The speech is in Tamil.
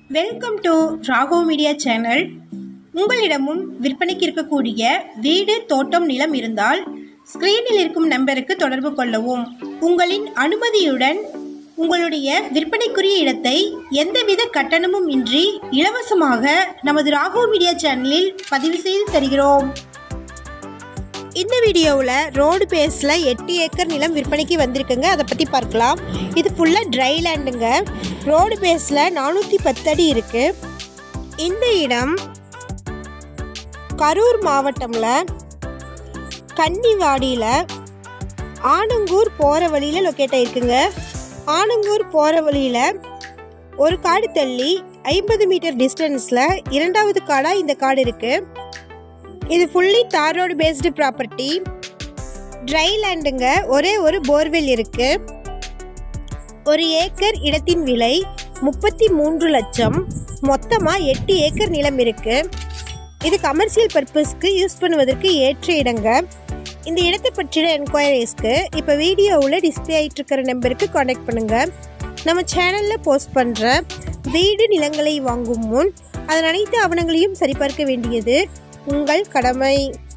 வெல்கம் டு ராகோ மீடியா சேனல் உங்களிடமும் விற்பனைக்கு இருக்கக்கூடிய வீடு தோட்டம் நிலம் இருந்தால் ஸ்க்ரீனில் இருக்கும் நம்பருக்கு தொடர்பு கொள்ளவும் உங்களின் அனுமதியுடன் உங்களுடைய விற்பனைக்குரிய இடத்தை எந்தவித கட்டணமும் இன்றி இலவசமாக நமது ராகோ மீடியா சேனலில் பதிவு செய்து தருகிறோம் இந்த வீடியோவில் ரோடு பேஸில் எட்டு ஏக்கர் நிலம் விற்பனைக்கு வந்திருக்குங்க அதை பற்றி பார்க்கலாம் இது ஃபுல்லாக ட்ரை லேண்டுங்க ரோடு பேஸில் நானூற்றி பத்தடி இருக்குது இந்த இடம் கரூர் மாவட்டமில் கன்னிவாடியில் ஆனங்கூர் போகிற வழியில் லொக்கேட் ஆகிருக்குங்க ஆனங்கூர் போகிற வழியில் ஒரு காடு தள்ளி ஐம்பது மீட்டர் டிஸ்டன்ஸில் இரண்டாவது காடாக இந்த காடு இருக்குது இது fully tar road based property dry லேண்டுங்க ஒரே ஒரு போர்வெல் இருக்கு ஒரு ஏக்கர் இடத்தின் விலை முப்பத்தி மூன்று லட்சம் மொத்தமாக எட்டு ஏக்கர் நிலம் இருக்கு இது கமர்ஷியல் பர்பஸ்க்கு யூஸ் பண்ணுவதற்கு ஏற்ற இடங்க இந்த இடத்தை பற்றின என்கொயரிஸ்க்கு இப்போ வீடியோவில் டிஸ்பிளே ஆகிட்டு இருக்கிற நம்பருக்கு காண்டாக்ட் பண்ணுங்கள் நம்ம சேனலில் போஸ்ட் பண்ணுற வீடு நிலங்களை வாங்கும் முன் அதன் அனைத்து ஆவணங்களையும் சரிபார்க்க வேண்டியது உங்கள் கடமை